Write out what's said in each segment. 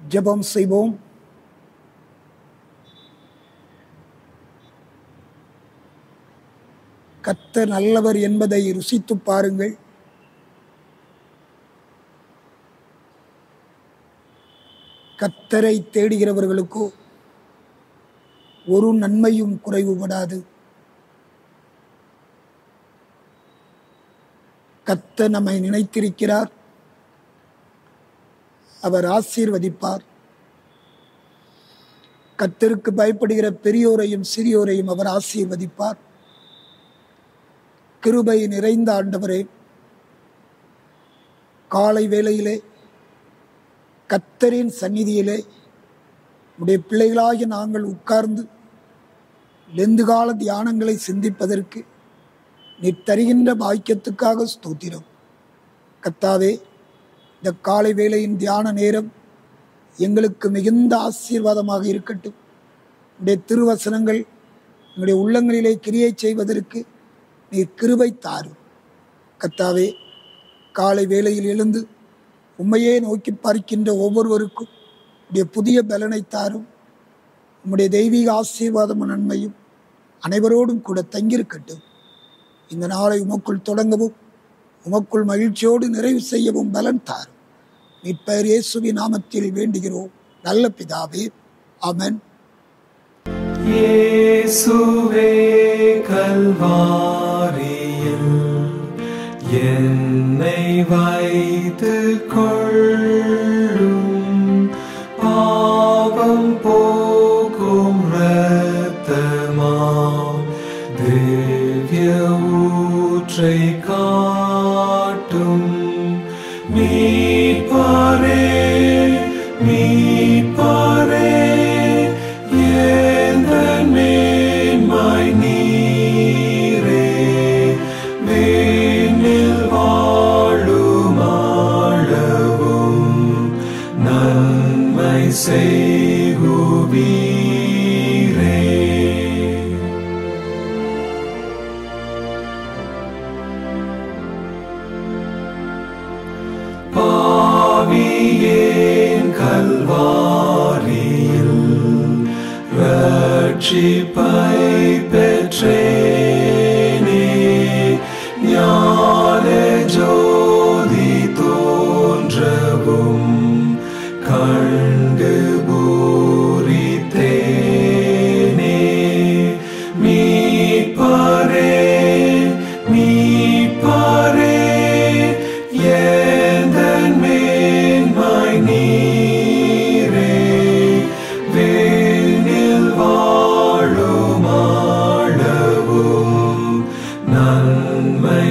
ஜெபம் செய்வோம் கர்த்தர் நல்லவர் என்பதை ருசித்து பாருங்கள் கர்த்தரை தேடுகிறவர்களுக்கோ ஒரு நன்மையும் குறைவுபடாது கர்த்தர் நம்மை நினைத்திருக்கிறார் அவர் ஆசீர்வதிப்பார் கர்த்தருக்கு பயப்படுகிற பெரியோரையும் சிறியோரையும் அவர் ஆசீர்வதிப்பார் கிருபை நிறைந்த ஆண்டவரே காலை வேளையிலே கத்தரின் சந்நிதியிலே உடைய பிள்ளைகளாகிய நாங்கள் உட்கார்ந்து லெந்துகால தியானங்களை சிந்திப்பதற்கு நீ தருகின்ற பாக்கியத்துக்காக ஸ்தோத்திரம் கத்தாவே இந்த காலை வேளையின் தியான நேரம் எங்களுக்கு மிகுந்த ஆசீர்வாதமாக இருக்கட்டும் உடைய திருவசனங்கள் எங்களுடைய உள்ளங்களிலே கிரியை செய்வதற்கு நீர் கிருபை தாரும் கத்தாவே காலை வேளையில் எழுந்து உண்மையே நோக்கி பார்க்கின்ற ஒவ்வொருவருக்கும் உடைய புதிய பலனை தாரும் உம்முடைய தெய்வீக ஆசீர்வாதமும் நன்மையும் அனைவரோடும் கூட தங்கியிருக்கட்டும் இந்த நாளை உமக்குள் தொடங்கவும் உமக்குள் மகிழ்ச்சியோடு நிறைவு செய்யவும் பலன் தாரும் மீட்பர் இயேசுவின் நாமத்தில் வேண்டுகிறோம் நல்ல பிதாவே ஆமென் இயேசுவே கல்வாரியில் என்னை வைத்து கொள்ளும் பாவம் போக்கும் இரத்தமாம் திவ்ய ஊற்றை காட்டும் மீட்பாரே மீட்பாரே எந்தன் மேன்மாய் நீரே வேனில் வாழும் ஆளவும் நன்மை செய்குவீரே பாவியேன் கல்வாரியில் ரட்சிப்பை பெற்றேனே ஞான ஜோதி தோன்றவும் கண்டு பூரித்தேனே மீட்பாரே மீட்பாரே எந்தன் மேன்மாய் நீரே வேனில் வாழும் ஆளவும் நன்மை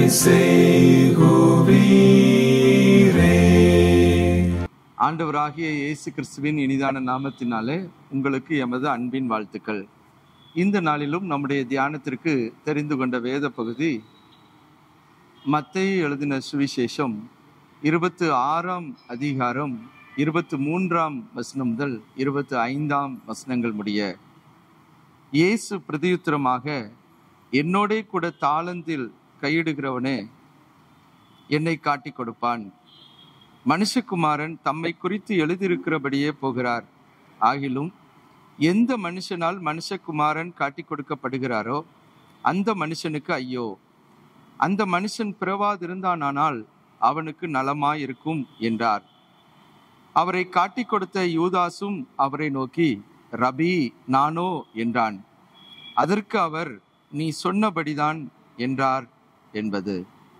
செய்குவீரே ஆண்டவராகிய இயேசு கிறிஸ்துவின் இனிதான நாமத்தினாலே உங்களுக்கு எமது அன்பின் வாழ்த்துக்கள் இந்த நாளிலும் நம்முடைய தியானத்திற்கு தெரிந்து கொண்ட வேத பகுதி மத்தேயு எழுதின சுவிசேஷம் இருபத்து ஆறாம் அதிகாரம் இருபத்து மூன்றாம் வசனம் முதல் இருபத்து ஐந்தாம் வசனங்கள் முடிய இயேசு பிரதியுத்தரமாக என்னோடே கூட தாளந்தில் கையிடுகிறவனே என்னை காட்டிக் கொடுப்பான் மனுஷகுமாரன் தம்மை குறித்து எழுதியிருக்கிறபடியே போகிறார் ஆகிலும் எந்த மனுஷனால் மனுஷகுமாரன் காட்டிக் கொடுக்கப்படுகிறாரோ அந்த மனுஷனுக்கு ஐயோ அந்த மனுஷன் பிறவாதிருந்தானால் அவனுக்கு நலமாயிருக்கும் என்றார் அவரை காட்டிக் கொடுத்த யூதாசும் அவரை நோக்கி ரபி நானோ என்றான் அதற்கு அவர் நீ சொன்னபடிதான் என்றார் என்பது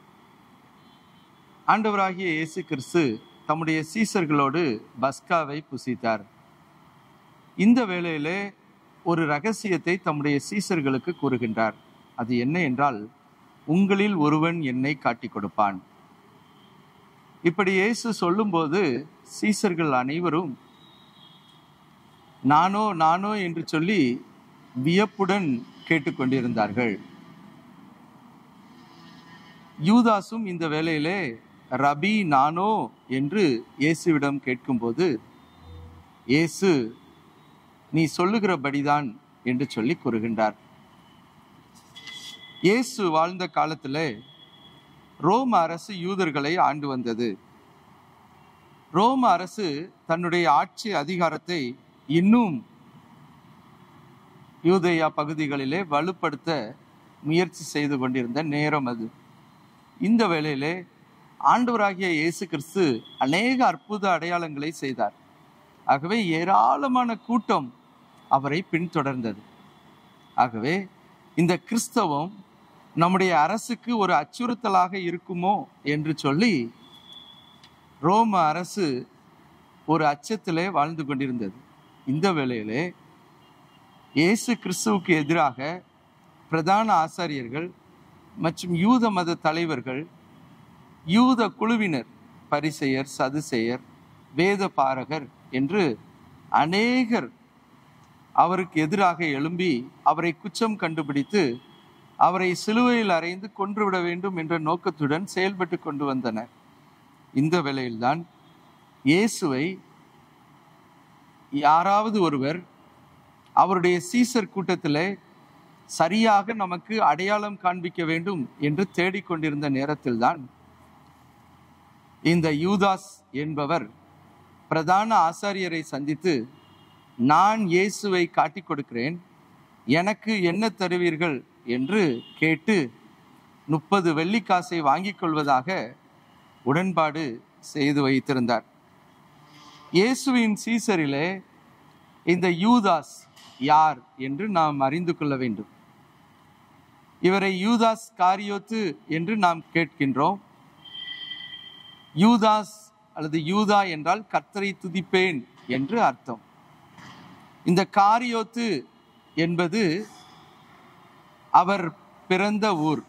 ஆண்டவராகிய இயேசு கிறிஸ்து தம்முடைய சீசர்களோடு பஸ்காவை புசித்தார் இந்த வேளையிலே ஒரு ரகசியத்தை தம்முடைய சீசர்களுக்கு கூறுகின்றார் அது என்ன என்றால் உங்களில் ஒருவன் என்னை காட்டிக் கொடுப்பான் இப்படி இயேசு சொல்லும்போது சீசர்கள் அனைவரும் நானோ நானோ என்று சொல்லி வியப்புடன் கேட்டுக்கொண்டிருந்தார்கள் யூதாசும் இந்த வேளையிலே ரபி நானோ என்று இயேசுவிடம் கேட்கும்போது இயேசு நீ சொல்லுகிறபடிதான் என்று சொல்லி கூறுகின்றார் இயேசு வாழ்ந்த காலத்திலே ரோம அரசு யூதர்களை ஆண்டு வந்தது ரோம அரசு தன்னுடைய ஆட்சி அதிகாரத்தை இன்னும் யூதேயா பகுதிகளிலே வலுப்படுத்த முயற்சி செய்து கொண்டிருந்த நேரம் அது இந்த வேளையிலே ஆண்டவராகிய இயேசு கிறிஸ்து அநேக அற்புத அடையாளங்களை செய்தார் ஆகவே ஏராளமான கூட்டம் அவரை பின்தொடர்ந்தது ஆகவே இந்த கிறிஸ்தவம் நம்முடைய அரசுக்கு ஒரு அச்சுறுத்தலாக இருக்குமோ என்று சொல்லி ரோம அரசு ஒரு அச்சத்திலே வாழ்ந்து கொண்டிருந்தது இந்த வேளையிலே இயேசு கிறிஸ்துவுக்கு எதிராக பிரதான ஆசாரியர்கள் மற்றும் யூத மத தலைவர்கள் யூத குழுவினர் பரிசெயர் சதுசெயர் வேத பாரகர் என்று அநேகர் அவருக்கு எதிராக எழும்பி அவரை குற்றம் கண்டுபிடித்து அவரை சிலுவையில் அறைந்து கொன்றுவிட வேண்டும் என்ற நோக்கத்துடன் செயல்பட்டு கொண்டு வந்தனர் இந்த வேளையில்தான் இயேசுவை யாராவது ஒருவர் அவருடைய சீசர் கூட்டத்திலே சரியாக நமக்கு அடையாளம் காண்பிக்க வேண்டும் என்று தேடிக்கொண்டிருந்த நேரத்தில்தான் இந்த யூதாஸ் என்பவர் பிரதான ஆசாரியரை சந்தித்து நான் இயேசுவை காட்டிக் கொடுக்கிறேன் எனக்கு என்ன தருவீர்கள் என்று கேட்டு முப்பது வெள்ளிக்காசை வாங்கிக் கொள்வதாக உடன்பாடு செய்து வைத்திருந்தார் இயேசுவின் சீசரிலே இந்த யூதாஸ் யார் என்று நாம் அறிந்து கொள்ள வேண்டும் இவரை யூதாஸ் காரியோத்து என்று நாம் கேட்கின்றோம் யூதாஸ் அல்லது யூதா என்றால் கர்த்தரை துதிப்பேன் என்று அர்த்தம் இந்த காரியோத்து என்பது அவர் பிறந்த ஊர்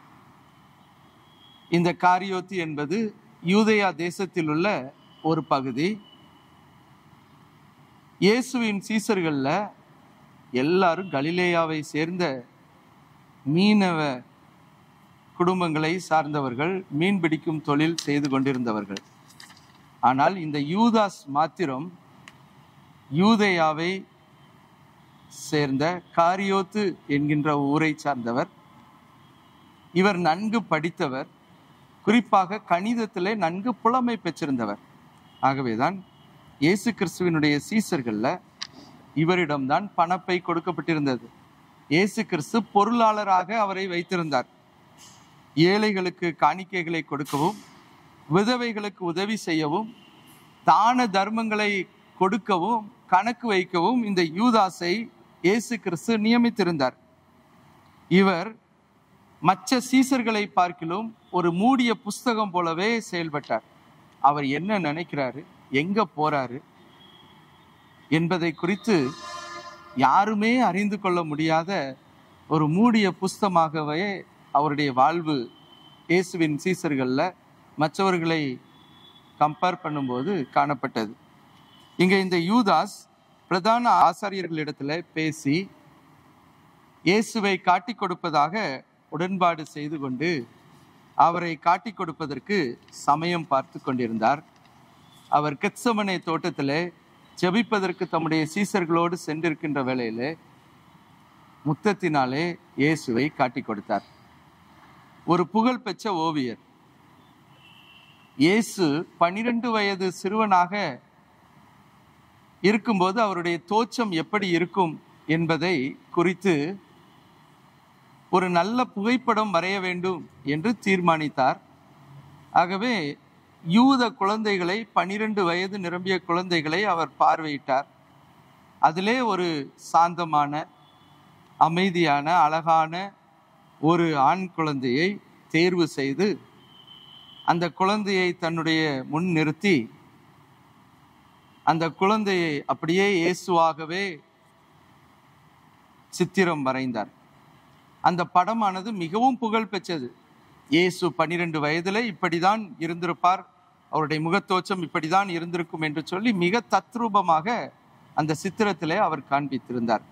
இந்த காரியோத்து என்பது யூதேயா தேசத்தில் உள்ள ஒரு பகுதி இயேசுவின் சீசர்கள்ல எல்லாரும் கலிலேயாவை சேர்ந்த மீனவ குடும்பங்களை சார்ந்தவர்கள் மீன் பிடிக்கும் தொழில் செய்து கொண்டிருந்தவர்கள் ஆனால் இந்த யூதாஸ் மாத்திரம் யூதேயாவை சேர்ந்த காரியோத்து என்கின்ற ஊரை சார்ந்தவர் இவர் நன்கு படித்தவர் குறிப்பாக கணிதத்திலே நன்கு புலமை பெற்றிருந்தவர் ஆகவேதான் இயேசு கிறிஸ்துவினுடைய சீசர்கள்ல இவரிடம்தான் பணப்பை கொடுக்கப்பட்டிருந்தது இயேசு கிறிஸ்து பொருளாளராக அவரை வைத்திருந்தார் ஏழைகளுக்கு காணிக்கைகளை கொடுக்கவும் விதவைகளுக்கு உதவி செய்யவும் தான தர்மங்களை கொடுக்கவும் கணக்கு வைக்கவும் இந்த யூதாஸை இயேசு கிறிஸ்து நியமித்திருந்தார் இவர் மற்ற சீசர்களை பார்க்கிலும் ஒரு மூடிய புஸ்தகம் போலவே செயல்பட்டார் அவர் என்ன நினைக்கிறாரு எங்க போறாரு என்பதை குறித்து யாருமே அறிந்து கொள்ள முடியாத ஒரு மூடிய புஸ்தமாகவே அவருடைய வாழ்வு இயேசுவின் சீசர்கள்ல மற்றவர்களை கம்பேர் பண்ணும்போது காணப்பட்டது இங்க இந்த யூதாஸ் பிரதான ஆசாரியர்களிடத்துல பேசி இயேசுவை காட்டிக் கொடுப்பதாக உடன்பாடு செய்து கொண்டு அவரை காட்டிக் கொடுப்பதற்கு சமயம் பார்த்து கொண்டிருந்தார் அவர் கெத்சமனே தோட்டத்திலே ஜெபிப்பதற்கு தம்முடைய சீசர்களோடு சென்றிருக்கின்ற வேளையிலே முத்தத்தினாலே இயேசுவை காட்டிக் கொடுத்தார் ஒரு புகழ்பெற்ற ஓவியர் இயேசு பனிரெண்டு வயது சிறுவனாக இருக்கும்போது அவருடைய தோற்றம் எப்படி இருக்கும் என்பதை குறித்து ஒரு நல்ல புகைப்படம் வரைய வேண்டும் என்று தீர்மானித்தார் ஆகவே யூத குழந்தைகளை பனிரெண்டு வயது நிரம்பிய குழந்தைகளை அவர் பார்வையிட்டார் அதிலே ஒரு சாந்தமான அமைதியான அழகான ஒரு ஆண் குழந்தையை தேர்வு செய்து அந்த குழந்தையை தன்னுடைய முன் நிறுத்தி அந்த குழந்தையை அப்படியே இயேசுவாகவே சித்திரம் வரைந்தார் அந்த படமானது மிகவும் புகழ் பெற்றது இயேசு பன்னிரண்டு வயதில் இப்படிதான் இருந்திருப்பார் அவருடைய முகத்தோற்றம் இப்படிதான் இருந்திருக்கும் என்று சொல்லி மிக தத்ரூபமாக அந்த சித்திரத்திலே அவர் காண்பித்திருந்தார்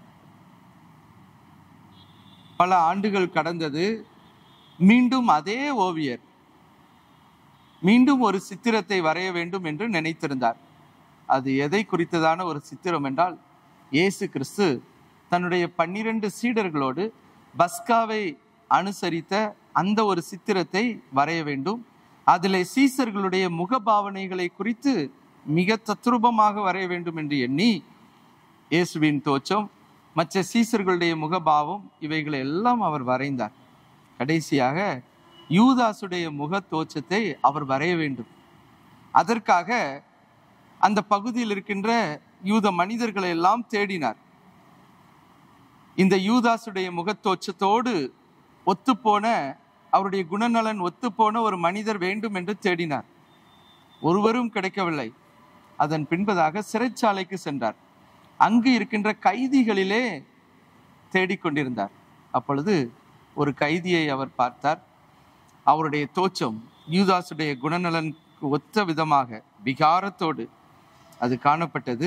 பல ஆண்டுகள் கடந்தது மீண்டும் அதே ஓவியர் மீண்டும் ஒரு சித்திரத்தை வரைய வேண்டும் என்று நினைத்திருந்தார் அது எதை குறித்ததான ஒரு சித்திரம் என்றால் இயேசு கிறிஸ்து தன்னுடைய பன்னிரண்டு சீடர்களோடு பஸ்காவை அனுசரித்த அந்த ஒரு சித்திரத்தை வரைய வேண்டும் அதில் சீசர்களுடைய முகபாவனைகளை குறித்து மிக தத்ரூபமாக வரைய வேண்டும் என்று எண்ணி இயேசுவின் தோற்றம் மற்ற சீசர்களுடைய முகபாவம் இவைகளை எல்லாம் அவர் வரைந்தார் கடைசியாக யூதாசுடைய முக தோற்றத்தை அவர் வரைய வேண்டும் அதற்காக அந்த பகுதியில் இருக்கின்ற யூத மனிதர்களை எல்லாம் தேடினார் இந்த யூதாசுடைய முகத்தோற்றத்தோடு ஒத்துப்போன அவருடைய குணநலன் ஒத்துப்போன ஒரு மனிதர் வேண்டும் என்று தேடினார் ஒருவரும் கிடைக்கவில்லை அதன் பின்பதாக சிறைச்சாலைக்கு சென்றார் அங்கு இருக்கின்ற கைதிகளிலே தேடிக்கொண்டிருந்தார் அப்பொழுது ஒரு கைதியை அவர் பார்த்தார் அவருடைய தோற்றம் யூதாசுடைய குணநலனுக்கு ஒத்த விதமாக விகாரத்தோடு அது காணப்பட்டது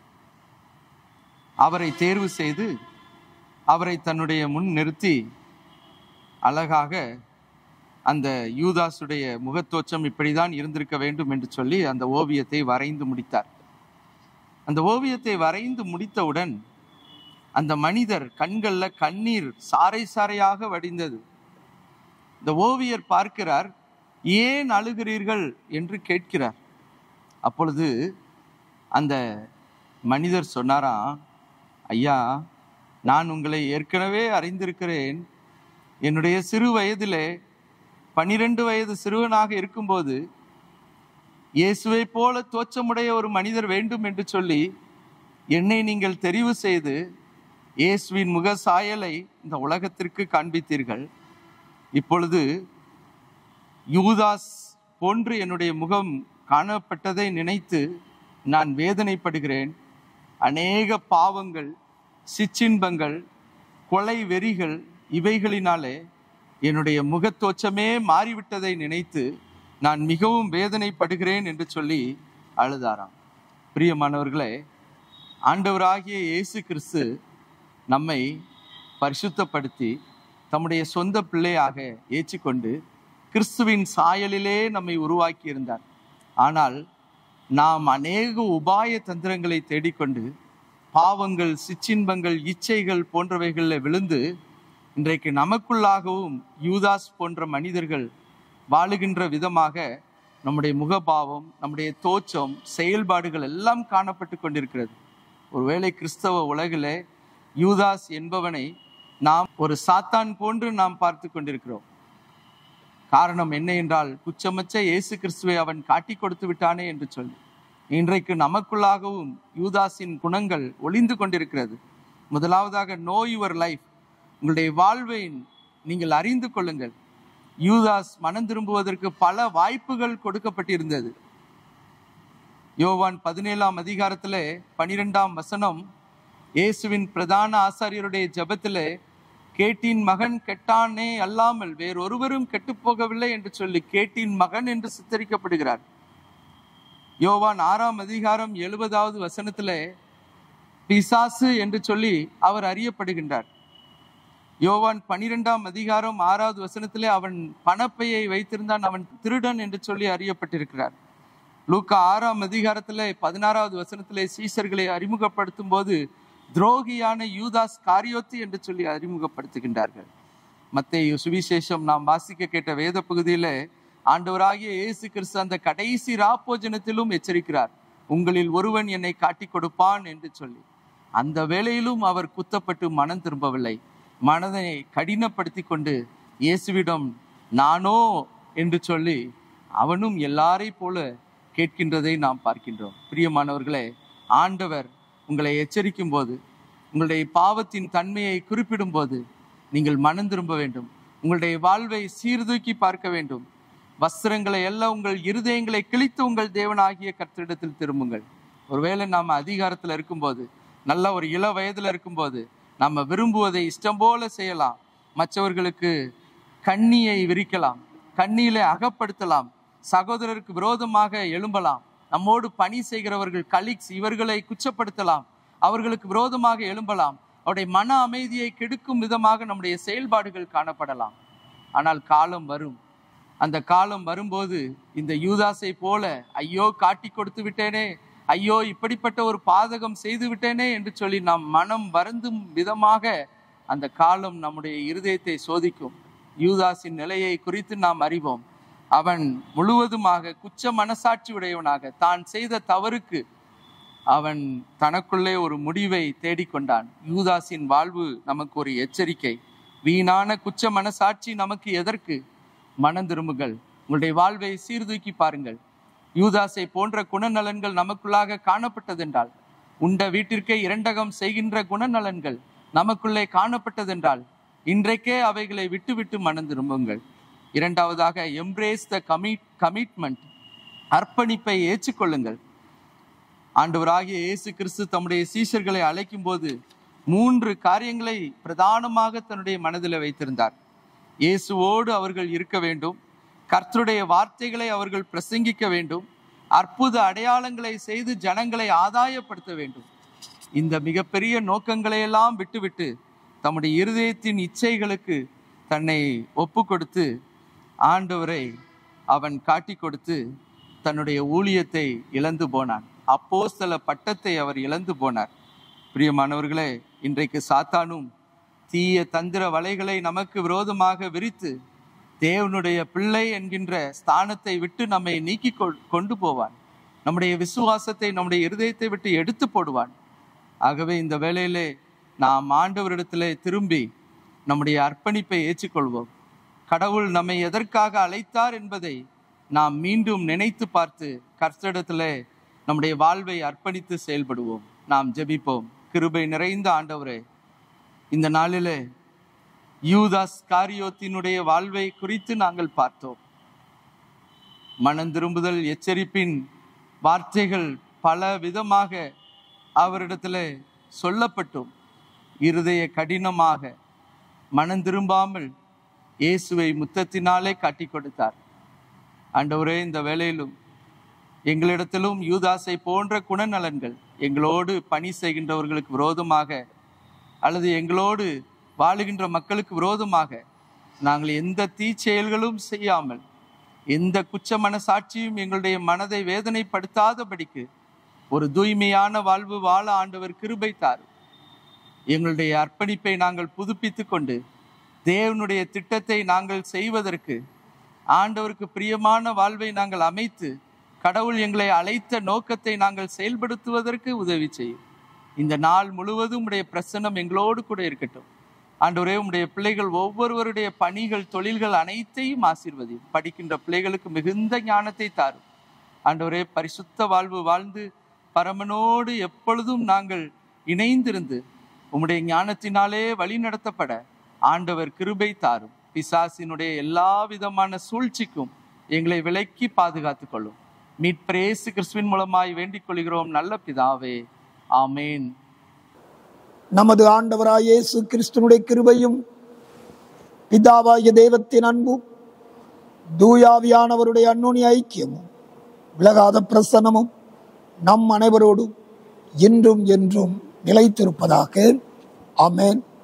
அவரை தேர்வு செய்து அவரை தன்னுடைய முன் நிறுத்தி அழகாக அந்த யூதாசுடைய முகத்தோற்றம் இப்படிதான் இருந்திருக்க வேண்டும் என்று சொல்லி அந்த ஓவியத்தை வரைந்து முடித்தார் அந்த ஓவியத்தை வரைந்து முடித்தவுடன் அந்த மனிதர் கண்கள்ல கண்ணீர் சாறை சாறையாக வடிந்தது இந்த ஓவியர் பார்க்கிறார் ஏன் அழுகிறீர்கள் என்று கேட்கிறார் அப்பொழுது அந்த மனிதர் சொன்னாராம் ஐயா நான் உங்களை ஏற்கனவே அறிந்திருக்கிறேன் என்னுடைய சிறு வயதிலே பன்னிரண்டு வயது சிறுவனாக இருக்கும்போது இயேசுவை போல தோற்றமுடைய ஒரு மனிதர் வேண்டும் என்று சொல்லி என்னை நீங்கள் தெரிவு செய்து இயேசுவின் முக சாயலை இந்த உலகத்திற்கு காண்பித்தீர்கள் இப்பொழுது யூதாஸ் போன்று என்னுடைய முகம் காணப்பட்டதை நினைத்து நான் வேதனைப்படுகிறேன் அநேக பாவங்கள் சிற்றின்பங்கள் கொலை வெறிகள் இவைகளினாலே என்னுடைய முகத்தோற்றமே மாறிவிட்டதை நினைத்து நான் மிகவும் வேதனைப்படுகிறேன் என்று சொல்லி அழுதாராம் பிரியமானவர்களே ஆண்டவராகிய இயேசு கிறிஸ்து நம்மை பரிசுத்தப்படுத்தி தம்முடைய சொந்த பிள்ளையாக ஏற்றுக்கொண்டு கிறிஸ்துவின் சாயலிலே நம்மை உருவாக்கி இருந்தார் ஆனால் நாம் அநேக உபாய தந்திரங்களை தேடிக்கொண்டு பாவங்கள் சிற்றின்பங்கள் இச்சைகள் போன்றவைகளில் விழுந்து இன்றைக்கு நமக்குள்ளாகவும் யூதாஸ் போன்ற மனிதர்கள் வாழுகின்ற விதமாக நம்முடைய முகபாவம் நம்முடைய தோற்றம் செயல்பாடுகள் எல்லாம் காணப்பட்டு கொண்டிருக்கிறது ஒருவேளை கிறிஸ்தவ உலகிலே யூதாஸ் என்பவனை நாம் ஒரு சாத்தான் போன்று நாம் பார்த்து கொண்டிருக்கிறோம் காரணம் என்ன என்றால் குச்சமச்ச இயேசு கிறிஸ்துவை அவன் காட்டி கொடுத்து விட்டானே என்று சொல்லி இன்றைக்கு நமக்குள்ளாகவும் யூதாஸின் குணங்கள் ஒளிந்து கொண்டிருக்கிறது முதலாவதாக நோ யுவர் லைஃப் உங்களுடைய வாழ்வை நீங்கள் அறிந்து கொள்ளுங்கள் யூதாஸ் மனம் திரும்புவதற்கு பல வாய்ப்புகள் கொடுக்கப்பட்டிருந்தது யோவான் பதினேழாம் அதிகாரத்திலே பனிரெண்டாம் வசனம் இயேசுவின் பிரதான ஆசாரியருடைய ஜெபத்திலே கேட்டின் மகன் கெட்டானே அல்லாமல் வேறொருவரும் கெட்டுப் போகவில்லை என்று சொல்லி கேட்டின் மகன் என்று சித்தரிக்கப்படுகிறார் யோவான் ஆறாம் அதிகாரம் எழுபதாவது வசனத்திலே பிசாசு என்று சொல்லி அவர் அறியப்படுகின்றார் யோவான் பனிரெண்டாம் அதிகாரம் ஆறாவது வசனத்திலே அவன் பணப்பையை வைத்திருந்தான் அவன் திருடன் என்று சொல்லி அறியப்பட்டிருக்கிறார் லூக்கா ஆறாம் அதிகாரத்திலே பதினாறாவது வசனத்திலே சீசர்களை அறிமுகப்படுத்தும் போது துரோகியான யூதாஸ் காரியோத்து என்று சொல்லி அறிமுகப்படுத்துகின்றார்கள் மத்தேயு சுவிசேஷம் நாம் வாசிக்க கேட்ட வேத பகுதியிலே ஆண்டவராகிய இயேசு கிறிஸ்து அந்த கடைசி ராப்போஜனத்திலும் எச்சரிக்கிறார் உங்களில் ஒருவன் என்னை காட்டிக் கொடுப்பான் என்று சொல்லி அந்த வேளையிலும் அவர் குத்தப்பட்டு மனம் திரும்பவில்லை மனதை கடினப்படுத்தி கொண்டு இயேசுவிடம் நானோ என்று சொல்லி அவனும் எல்லாரை போல கேட்கின்றதை நாம் பார்க்கின்றோம் பிரியமானவர்களே ஆண்டவர் உங்களை எச்சரிக்கும் போது உங்களுடைய பாவத்தின் தன்மையை குறிப்பிடும் போது நீங்கள் மனம் திரும்ப வேண்டும் உங்களுடைய வாழ்வை சீர்தூக்கி பார்க்க வேண்டும் வஸ்திரங்களை எல்லாம் உங்கள் இருதயங்களை கிழித்து உங்கள் தேவனாகிய கர்த்தரிடத்தில் திரும்புங்கள் ஒருவேளை நாம் அதிகாரத்தில் இருக்கும்போது நல்ல ஒரு இள வயதுல இருக்கும்போது நம்ம விரும்புவதை இஷ்டம் போல செய்யலாம் மற்றவர்களுக்கு கண்ணியை விரிக்கலாம் கண்ணியிலே அகப்படுத்தலாம் சகோதரருக்கு விரோதமாக எழும்பலாம் நம்மோடு பணி செய்கிறவர்கள் கலீக்ஸ் இவர்களை குச்சப்படுத்தலாம் அவர்களுக்கு விரோதமாக எழும்பலாம் அவருடைய மன அமைதியை கெடுக்கும் விதமாக நம்முடைய செயல்பாடுகள் காணப்படலாம் ஆனால் காலம் வரும் அந்த காலம் வரும்போது இந்த யூதாசை போல ஐயோ காட்டி கொடுத்து விட்டேனே ஐயோ இப்படிப்பட்ட ஒரு பாதகம் செய்து விட்டேனே என்று சொல்லி நாம் மனம் வருந்தும் விதமாக அந்த காலம் நம்முடைய இருதயத்தை சோதிக்கும் யூதாஸின் நிலையை குறித்து நாம் அறிவோம் அவன் முழுவதுமாக குச்ச மனசாட்சி உடையவனாக தான் செய்த தவறுக்கு அவன் தனக்குள்ளே ஒரு முடிவை தேடிக்கொண்டான் யூதாஸின் வாழ்வு நமக்கு ஒரு எச்சரிக்கை வீணான குச்ச மனசாட்சி நமக்கு எதற்கு மனம் திரும்புங்கள் உங்களுடைய வாழ்வை சீர்தூக்கி பாருங்கள் யூதாஸை போன்ற குணநலன்கள் நமக்குள்ளாக காணப்பட்டதென்றால் உண்ட வீட்டிற்கே இரண்டகம் செய்கின்ற குணநலன்கள் நமக்குள்ளே காணப்பட்டதென்றால் இன்றைக்கே அவைகளை விட்டுவிட்டு மனம் திரும்புங்கள் இரண்டாவதாக எம்ப்ரேஸ் த கமிட் கமிட்மெண்ட் அர்ப்பணிப்பை ஏற்றுக்கொள்ளுங்கள் ஆண்டவராகிய இயேசு கிறிஸ்து தம்முடைய சீஷர்களை அழைக்கும் போது மூன்று காரியங்களை பிரதானமாக தன்னுடைய மனதில் வைத்திருந்தார் இயேசுவோடு அவர்கள் இருக்க வேண்டும் கர்த்தருடைய வார்த்தைகளை அவர்கள் பிரசங்கிக்க வேண்டும் அற்புத அடையாளங்களை செய்து ஜனங்களை ஆதாயப்படுத்த வேண்டும் இந்த மிகப்பெரிய நோக்கங்களை எல்லாம் விட்டுவிட்டு தம்முடைய இருதயத்தின் இச்சைகளுக்கு தன்னை ஒப்பு கொடுத்து ஆண்டவரை அவன் காட்டி கொடுத்து தன்னுடைய ஊழியத்தை இழந்து போனான் அப்போஸ்தல பட்டத்தை அவர் இழந்து போனார் பிரியமானவர்களே இன்றைக்கு சாத்தானும் தீய தந்திர வலைகளை நமக்கு விரோதமாக விரித்து தேவனுடைய பிள்ளை என்கின்ற ஸ்தானத்தை விட்டு நம்மை நீக்கி கொ- கொண்டு போவான் நம்முடைய விசுவாசத்தை நம்முடைய இருதயத்தை விட்டு எடுத்து போடுவான் ஆகவே இந்த வேளையிலே நாம் ஆண்டவரிடத்திலே திரும்பி நம்முடைய அர்ப்பணிப்பை ஏற்றுக்கொள்வோம் கடவுள் நம்மை எதற்காக அழைத்தார் என்பதை நாம் மீண்டும் நினைத்து பார்த்து கர்த்தரிடத்திலே நம்முடைய வாழ்வை அர்ப்பணித்து செயல்படுவோம் நாம் ஜெபிப்போம் கிருபை நிறைந்த ஆண்டவரே இந்த நாளிலே யூதாஸ் காரியோத்தினுடைய வாழ்வை குறித்து நாங்கள் பார்த்தோம் மனம் திரும்புதல் எச்சரிப்பின் வார்த்தைகள் பல விதமாக அவரிடத்துல சொல்லப்பட்டும் இருதய கடினமாக மனம் திரும்பாமல் இயேசுவை முத்தத்தினாலே காட்டிக் கொடுத்தார் ஆண்டவரே இந்த வேளையிலும் எங்களிடத்திலும் யூதாசை போன்ற குணநலன்கள் எங்களோடு பணி செய்கின்றவர்களுக்கு விரோதமாக அல்லது எங்களோடு வாழுகின்ற மக்களுக்கு விரோதமாக நாங்கள் எந்த தீச்செயல்களும் செய்யாமல் எந்த குச்ச மனசாட்சியும் எங்களுடைய மனதை வேதனைப்படுத்தாதபடிக்கு ஒரு தூய்மையான வாழ்வு வாழ ஆண்டவர் கிருபை தார் எங்களுடைய அர்ப்பணிப்பை நாங்கள் புதுப்பித்துக் கொண்டு தேவனுடைய திட்டத்தை நாங்கள் செய்வதற்கு ஆண்டவருக்கு பிரியமான வாழ்வை நாங்கள் அமைத்து கடவுள் எங்களை அழைத்த நோக்கத்தை நாங்கள் செயல்படுத்துவதற்கு உதவி செய்யும் இந்த நாள் முழுவதும் உடைய பிரசன்னம் எங்களோடு கூட இருக்கட்டும் ஆண்டவரே உம்முடைய பிள்ளைகள் ஒவ்வொருவருடைய பணிகள் தொழில்கள் அனைத்தையும் ஆசீர்வதி படிக்கின்ற பிள்ளைகளுக்கு மிகுந்த ஞானத்தை தாரும் ஆண்டவரே பரிசுத்த வாழ்வு வாழ்ந்து பரமனோடு எப்பொழுதும் நாங்கள் இணைந்திருந்து உம்முடைய ஞானத்தினாலே வழி நடத்தப்பட ஆண்டவர் கிருபை தாரும் பிசாசினுடைய எல்லா விதமான சூழ்ச்சிக்கும் எங்களை விலக்கி பாதுகாத்துக் கொள்ளும் மீட்பிரேசு கிறிஸ்துவின் மூலமாய் வேண்டிக் கொள்கிறோம் நல்ல பிதாவே ஆமேன் நமது ஆண்டவராய் இயேசு கிறிஸ்துனுடைய கிருபையும் பிதாவாகிய தெய்வத்தின் அன்பும் தூயாவியானவருடைய அன்னுனி ஐக்கியமும் விலகாத பிரசன்னமும் நம் அனைவரோடும் இன்றும் என்றும் நிலைத்திருப்பதாக ஆமென்